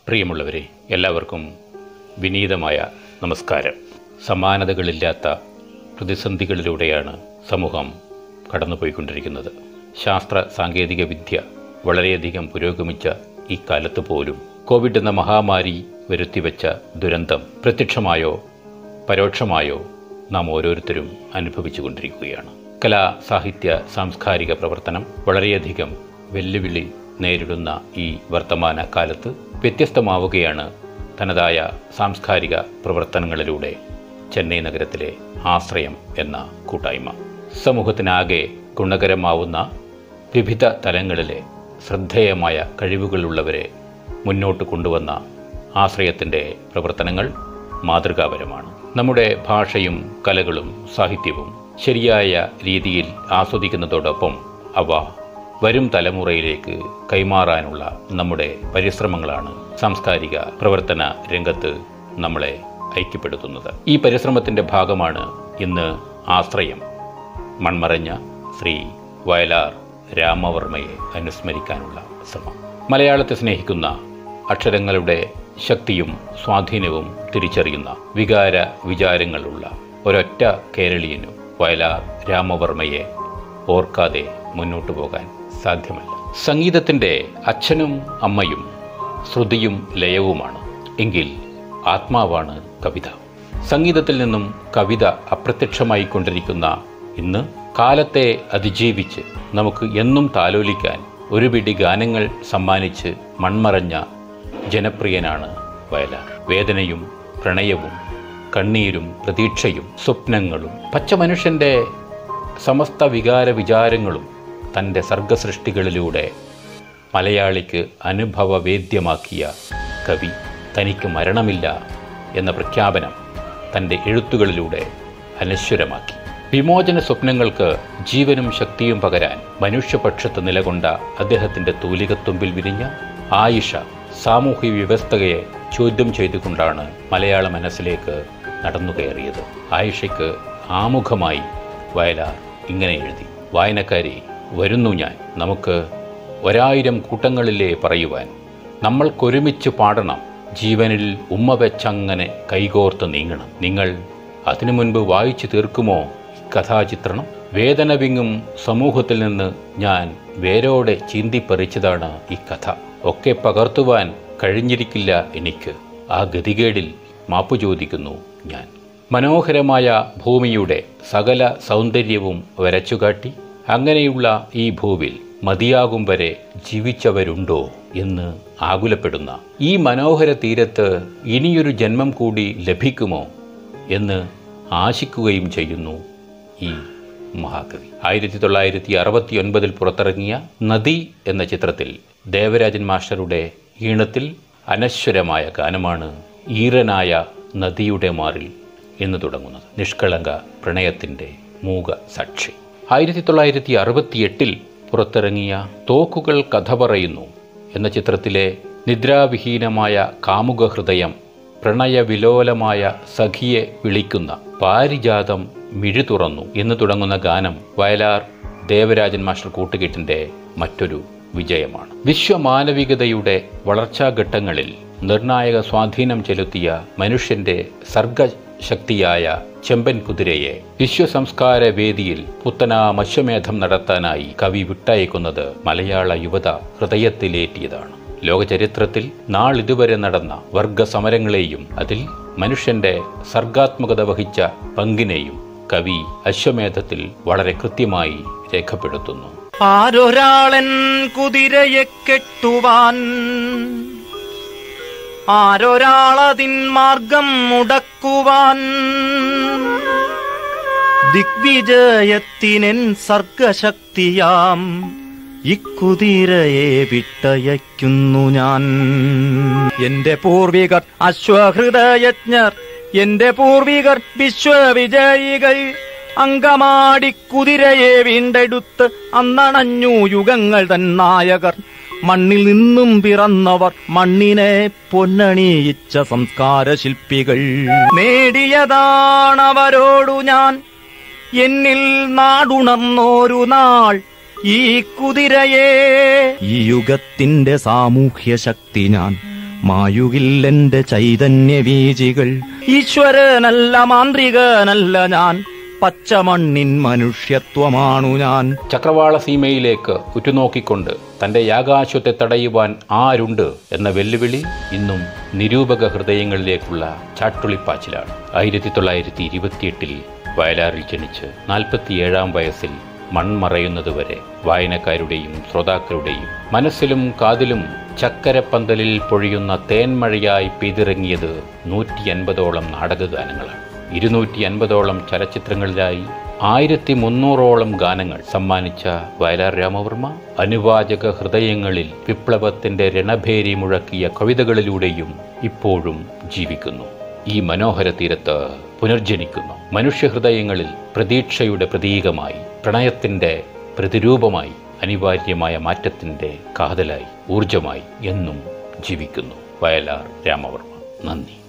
പ്രിയമുള്ളവരെ എല്ലാവർക്കും വിനീതമായ നമസ്കാരം സമാനതകളില്ലാത്ത പ്രതിസന്ധികളിലൂടെയാണ് സമൂഹം കടന്നുപോയിക്കൊണ്ടിരിക്കുന്നത് ശാസ്ത്ര സാങ്കേതിക വിദ്യ വളരെയധികം പുരോഗമിച്ച ഈ കാലത്ത് പോലും കോവിഡ് എന്ന മഹാമാരി വരുത്തിവെച്ച ദുരന്തം പ്രത്യക്ഷമായോ പരോക്ഷമായോ നാം ഓരോരുത്തരും അനുഭവിച്ചു കൊണ്ടിരിക്കുകയാണ് കലാ സാഹിത്യ സാംസ്കാരിക പ്രവർത്തനം വളരെയധികം വെല്ലുവിളി നേരിടുന്ന ഈ വർത്തമാന കാലത്ത് വ്യത്യസ്തമാവുകയാണ് തനതായ സാംസ്കാരിക പ്രവർത്തനങ്ങളിലൂടെ ചെന്നൈ നഗരത്തിലെ ആശ്രയം എന്ന കൂട്ടായ്മ സമൂഹത്തിനാകെ ഗുണകരമാവുന്ന വിവിധ തലങ്ങളിലെ ശ്രദ്ധേയമായ കഴിവുകളുള്ളവരെ മുന്നോട്ട് കൊണ്ടുവന്ന ആശ്രയത്തിൻ്റെ പ്രവർത്തനങ്ങൾ മാതൃകാപരമാണ് നമ്മുടെ ഭാഷയും കലകളും സാഹിത്യവും ശരിയായ രീതിയിൽ ആസ്വദിക്കുന്നതോടൊപ്പം അവ വരും തലമുറയിലേക്ക് കൈമാറാനുള്ള നമ്മുടെ പരിശ്രമങ്ങളാണ് സാംസ്കാരിക പ്രവർത്തന രംഗത്ത് നമ്മളെ ഐക്യപ്പെടുത്തുന്നത് ഈ പരിശ്രമത്തിൻ്റെ ഭാഗമാണ് ഇന്ന് ആശ്രയം മൺമറഞ്ഞ ശ്രീ വയലാർ രാമവർമ്മയെ അനുസ്മരിക്കാനുള്ള ശ്രമം മലയാളത്തെ സ്നേഹിക്കുന്ന അക്ഷരങ്ങളുടെ ശക്തിയും സ്വാധീനവും തിരിച്ചറിയുന്ന വികാര വിചാരങ്ങളുള്ള ഒരൊറ്റ കേരളീയനും വയലാർ രാമവർമ്മയെ ഓർക്കാതെ മുന്നോട്ടു പോകാൻ സാധ്യമല്ല സംഗീതത്തിൻ്റെ അച്ഛനും അമ്മയും ശ്രുതിയും ലയവുമാണ് എങ്കിൽ ആത്മാവാണ് കവിത സംഗീതത്തിൽ നിന്നും കവിത അപ്രത്യക്ഷമായി കൊണ്ടിരിക്കുന്ന ഇന്ന് കാലത്തെ അതിജീവിച്ച് നമുക്ക് എന്നും താലോലിക്കാൻ ഒരു പിടി ഗാനങ്ങൾ സമ്മാനിച്ച് മൺമറഞ്ഞ ജനപ്രിയനാണ് വയലാർ വേദനയും പ്രണയവും കണ്ണീരും പ്രതീക്ഷയും സ്വപ്നങ്ങളും പച്ച മനുഷ്യൻ്റെ സമസ്ത വികാര വിചാരങ്ങളും തൻ്റെ സർഗസൃഷ്ടികളിലൂടെ മലയാളിക്ക് അനുഭവവേദ്യമാക്കിയ കവി തനിക്ക് മരണമില്ല എന്ന പ്രഖ്യാപനം തൻ്റെ എഴുത്തുകളിലൂടെ അനശ്വരമാക്കി വിമോചന സ്വപ്നങ്ങൾക്ക് ജീവനും ശക്തിയും പകരാൻ മനുഷ്യപക്ഷത്ത് നിലകൊണ്ട അദ്ദേഹത്തിൻ്റെ തൂലികത്തുമ്പിൽ വിരിഞ്ഞ ആയിഷ സാമൂഹ്യ വ്യവസ്ഥയെ ചോദ്യം ചെയ്തുകൊണ്ടാണ് മലയാള മനസ്സിലേക്ക് നടന്നു കയറിയത് ആയിഷയ്ക്ക് ആമുഖമായി വയലാർ ഇങ്ങനെ എഴുതി വായനക്കാരി വരുന്നു ഞാൻ നമുക്ക് ഒരായിരം കൂട്ടങ്ങളിലേ പറയുവാൻ നമ്മൾക്കൊരുമിച്ച് പാടണം ജീവനിൽ ഉമ്മ വെച്ചങ്ങനെ കൈകോർത്ത് നീങ്ങണം നിങ്ങൾ അതിനു മുൻപ് വായിച്ചു തീർക്കുമോ ഈ കഥാചിത്രണം വേദന വിങ്ങും സമൂഹത്തിൽ നിന്ന് ഞാൻ വേരോടെ ചീന്തിപ്പറിച്ചതാണ് ഈ കഥ ഒക്കെ പകർത്തുവാൻ കഴിഞ്ഞിരിക്കില്ല എനിക്ക് ആ ഗതികേടിൽ മാപ്പു ചോദിക്കുന്നു ഞാൻ മനോഹരമായ ഭൂമിയുടെ സകല സൗന്ദര്യവും വരച്ചുകാട്ടി അങ്ങനെയുള്ള ഈ ഭൂവിൽ മതിയാകും വരെ ജീവിച്ചവരുണ്ടോ എന്ന് ആകുലപ്പെടുന്ന ഈ മനോഹര തീരത്ത് ഇനിയൊരു ജന്മം കൂടി ലഭിക്കുമോ എന്ന് ആശിക്കുകയും ചെയ്യുന്നു ഈ മഹാകവി ആയിരത്തി തൊള്ളായിരത്തി അറുപത്തി ഒൻപതിൽ പുറത്തിറങ്ങിയ നദി എന്ന ചിത്രത്തിൽ ദേവരാജൻ മാസ്റ്ററുടെ ഈണത്തിൽ അനശ്വരമായ ഗാനമാണ് ഈറനായ നദിയുടെ മാറിൽ എന്ന് തുടങ്ങുന്നത് നിഷ്കളങ്ക പ്രണയത്തിൻ്റെ മൂക സാക്ഷി ആയിരത്തി തൊള്ളായിരത്തി അറുപത്തിയെട്ടിൽ പുറത്തിറങ്ങിയ തോക്കുകൾ കഥ പറയുന്നു എന്ന ചിത്രത്തിലെ നിദ്രാവിഹീനമായ കാമുക ഹൃദയം പ്രണയവിലോലമായ സഖിയെ വിളിക്കുന്ന പാരിജാതം മിഴി തുറന്നു എന്ന് തുടങ്ങുന്ന ഗാനം വയലാർ ദേവരാജൻ മാസ്റ്റർ കൂട്ടുകെട്ടിൻ്റെ മറ്റൊരു വിജയമാണ് വിശ്വമാനവികതയുടെ വളർച്ചാഘട്ടങ്ങളിൽ നിർണായക സ്വാധീനം ചെലുത്തിയ മനുഷ്യന്റെ സർഗശക്തിയായ ചെമ്പൻ കുതിരയെ വിശ്വസംസ്കാര വേദിയിൽ പുത്തനാമശ്വമേധം നടത്താനായി കവി വിട്ടയക്കുന്നത് മലയാള യുവത ഹൃദയത്തിലേറ്റിയതാണ് ലോകചരിത്രത്തിൽ നാളിതുവരെ നടന്ന വർഗസമരങ്ങളെയും അതിൽ മനുഷ്യന്റെ സർഗാത്മകത വഹിച്ച പങ്കിനെയും കവി അശ്വമേധത്തിൽ വളരെ കൃത്യമായി രേഖപ്പെടുത്തുന്നു ആരൊരാളൻ കുതിരയെ കെട്ടുവാൻ ആരൊരാളതിൻ മാർഗം മുടക്കുവാൻ ദിഗ്വിജയത്തിനെൻ സർഗശക്തിയാം ഇക്കുതിരയെ വിട്ടയക്കുന്നു ഞാൻ എന്റെ പൂർവികർ അശ്വഹൃദയജ്ഞർ എന്റെ പൂർവികർ വിശ്വവിജയികൾ അങ്കമാടി കുതിരയെ വീണ്ടെടുത്ത് അന്നണഞ്ഞു യുഗങ്ങൾ തൻ നായകർ മണ്ണിൽ നിന്നും പിറന്നവർ മണ്ണിനെ പൊന്നണിയിച്ച സംസ്കാര ശില്പികൾ നേടിയതാണവരോടു ഞാൻ എന്നിൽ നാടുണർന്നോരു നാൾ ഈ കുതിരയെ ഈ യുഗത്തിന്റെ സാമൂഹ്യ ശക്തി ഞാൻ മായുകില്ലെന്റെ ചൈതന്യവീജികൾ ഈശ്വരനല്ല മാന്ത്രികനല്ല ഞാൻ പച്ചമണ്ണിൻ മനുഷ്യത്വമാണു ഞാൻ ചക്രവാള സീമയിലേക്ക് ഉറ്റുനോക്കിക്കൊണ്ട് തന്റെ യാകാശത്തെ തടയുവാൻ ആരുണ്ട് എന്ന വെല്ലുവിളി ഇന്നും നിരൂപക ഹൃദയങ്ങളിലേക്കുള്ള ചാട്ടുളിപ്പാച്ചിലാണ് ആയിരത്തി തൊള്ളായിരത്തി ഇരുപത്തിയെട്ടിൽ വയലാറിൽ ജനിച്ച് നാൽപ്പത്തിയേഴാം വയസ്സിൽ മൺമറയുന്നതുവരെ വായനക്കാരുടെയും ശ്രോതാക്കളുടെയും മനസ്സിലും കാതിലും ചക്കരപ്പന്തലിൽ പൊഴിയുന്ന തേൻമഴയായി പെയ്തിറങ്ങിയത് നൂറ്റി അൻപതോളം നാടകഗാനങ്ങളാണ് ഇരുന്നൂറ്റി അൻപതോളം ചലച്ചിത്രങ്ങളിലായി ആയിരത്തി മുന്നൂറോളം ഗാനങ്ങൾ സമ്മാനിച്ച വയലാർ രാമവർമ്മ അനുവാചക ഹൃദയങ്ങളിൽ വിപ്ലവത്തിന്റെ രണഭേരി മുഴക്കിയ കവിതകളിലൂടെയും ഇപ്പോഴും ജീവിക്കുന്നു ഈ മനോഹര തീരത്ത് പുനർജനിക്കുന്നു മനുഷ്യഹൃദയങ്ങളിൽ പ്രതീക്ഷയുടെ പ്രതീകമായി പ്രണയത്തിന്റെ പ്രതിരൂപമായി അനിവാര്യമായ മാറ്റത്തിന്റെ കാതലായി ഊർജമായി എന്നും ജീവിക്കുന്നു വയലാർ രാമവർമ്മ നന്ദി